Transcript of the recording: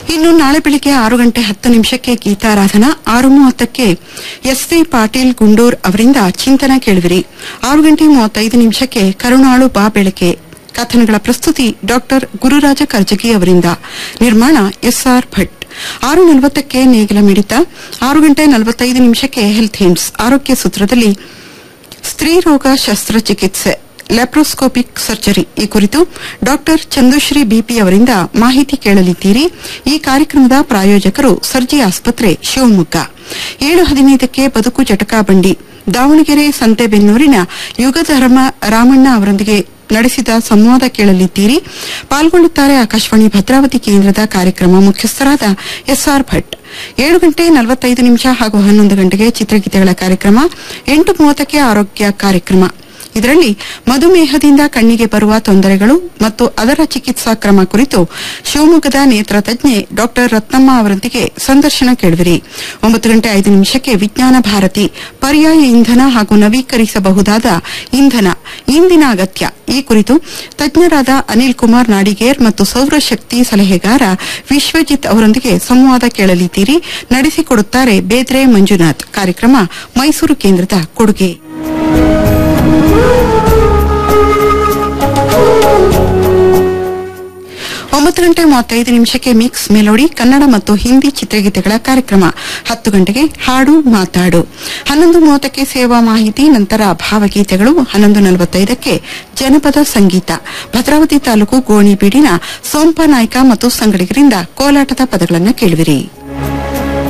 ಇನ್ನು ನಾಳೆ ಬೆಳಿಗ್ಗೆ ಆರು ಗಂಟೆ ಹತ್ತು ನಿಮಿಷಕ್ಕೆ ಗೀತಾರಾಧನಾ ಆರು ಮೂವತ್ತಕ್ಕೆ ಎಸ್ವಿ ಪಾಟೀಲ್ ಗುಂಡೂರ್ ಅವರಿಂದ ಚಿಂತನ ಕೇಳುವಿರಿ ಆರು ಗಂಟೆ ಮೂವತ್ತೈದು ನಿಮಿಷಕ್ಕೆ ಕರುಣಾಳು ಬಾ ಬೆಳಕೆ ಕಥನಗಳ ಪ್ರಸ್ತುತಿ ಡಾಕ್ಟರ್ ಗುರುರಾಜ ಕರ್ಜಗಿ ಅವರಿಂದ ನಿರ್ಮಾಣ ಎಸ್ಆರ್ ಭಟ್ ಆರು ನಲವತ್ತಕ್ಕೆ ನೇಗಿಲ ಮಿಡಿತ ಆರು ಗಂಟೆ ನಲವತ್ತೈದು ನಿಮಿಷಕ್ಕೆ ಹೆಲ್ತ್ ಹಿಂಡ್ಸ್ ಆರೋಗ್ಯ ಸೂತ್ರದಲ್ಲಿ ಸ್ತ್ರೀ ರೋಗ ಶಸ್ತ್ರಚಿಕಿತ್ಸೆ ಲ್ಯಾಪ್ರೋಸ್ಕೋಪಿಕ್ ಸರ್ಜರಿ ಈ ಕುರಿತು ಡಾಕ್ಟರ್ ಚಂದುಶ್ರೀ ಬಿಪಿ ಅವರಿಂದ ಮಾಹಿತಿ ಕೇಳಲಿದ್ದೀರಿ ಈ ಕಾರ್ಯಕ್ರಮದ ಪ್ರಾಯೋಜಕರು ಸರ್ಜಿ ಆಸ್ಪತ್ರೆ ಶಿವಮೊಗ್ಗ ಏಳು ಹದಿನೈದಕ್ಕೆ ಬದುಕು ಜಟಕಾ ಬಂಡಿ ದಾವಣಗೆರೆ ಸಂತೆಬೆನ್ನೂರಿನ ಯುಗಧರ್ಮ ರಾಮಣ್ಣ ಅವರೊಂದಿಗೆ ನಡೆಸಿದ ಸಂವಾದ ಕೇಳಲಿದ್ದೀರಿ ಪಾಲ್ಗೊಳ್ಳುತ್ತಾರೆ ಆಕಾಶವಾಣಿ ಭದ್ರಾವತಿ ಕೇಂದ್ರದ ಕಾರ್ಯಕ್ರಮ ಮುಖ್ಯಸ್ಥರಾದ ಎಸ್ಆರ್ ಭಟ್ ಏಳು ಗಂಟೆ ನಲವತ್ತೈದು ನಿಮಿಷ ಹಾಗೂ ಹನ್ನೊಂದು ಗಂಟೆಗೆ ಚಿತ್ರಗೀತೆಗಳ ಕಾರ್ಯಕ್ರಮ ಎಂಟು ಮೂವತ್ತಕ್ಕೆ ಆರೋಗ್ಯ ಕಾರ್ಯಕ್ರಮ ಇದರಲ್ಲಿ ಮಧುಮೇಹದಿಂದ ಕಣ್ಣಿಗೆ ಬರುವ ತೊಂದರೆಗಳು ಮತ್ತು ಅದರ ಚಿಕಿತ್ಸಾ ಕ್ರಮ ಕುರಿತು ಶಿವಮೊಗ್ಗದ ನೇತ್ರ ತಜ್ಞೆ ಡಾಕ್ಟರ್ ರತ್ನಮ್ಮ ಅವರೊಂದಿಗೆ ಸಂದರ್ಶನ ಕೇಳುವಿರಿ ಒಂಬತ್ತು ಗಂಟೆ ಐದು ನಿಮಿಷಕ್ಕೆ ವಿಜ್ಞಾನ ಭಾರತಿ ಪರ್ಯಾಯ ಇಂಧನ ಹಾಗೂ ನವೀಕರಿಸಬಹುದಾದ ಇಂಧನ ಇಂದಿನ ಅಗತ್ಯ ಈ ಕುರಿತು ತಜ್ಞರಾದ ಅನಿಲ್ ಕುಮಾರ್ ನಾಡಿಗೇರ್ ಮತ್ತು ಸೌರಶಕ್ತಿ ಸಲಹೆಗಾರ ವಿಶ್ವಜಿತ್ ಅವರೊಂದಿಗೆ ಸಂವಾದ ಕೇಳಲಿದ್ದೀರಿ ನಡೆಸಿಕೊಡುತ್ತಾರೆ ಬೇದ್ರೆ ಮಂಜುನಾಥ್ ಕಾರ್ಯಕ್ರಮ ಮೈಸೂರು ಕೇಂದ್ರದ ಕೊಡುಗೆ ಒಂಬತ್ತು ಗಂಟೆ ಮೂವತ್ತೈದು ನಿಮಿಷಕ್ಕೆ ಮಿಕ್ಸ್ ಮೆಲೋಡಿ ಕನ್ನಡ ಮತ್ತು ಹಿಂದಿ ಚಿತ್ರಗೀತೆಗಳ ಕಾರ್ಯಕ್ರಮ ಹತ್ತು ಗಂಟೆಗೆ ಹಾಡು ಮಾತಾಡು ಹನ್ನೊಂದು ಮೂವತ್ತಕ್ಕೆ ಸೇವಾ ಮಾಹಿತಿ ನಂತರ ಭಾವಗೀತೆಗಳು ಹನ್ನೊಂದು ನಲವತ್ತೈದಕ್ಕೆ ಜನಪದ ಸಂಗೀತ ಭದ್ರಾವತಿ ತಾಲೂಕು ಗೋಣಿಬೀಡಿನ ಸೋಂಪ ನಾಯ್ಕ ಮತ್ತು ಸಂಗಡಿಗರಿಂದ ಕೋಲಾಟದ ಪದಗಳನ್ನು ಕೇಳುವಿರಿ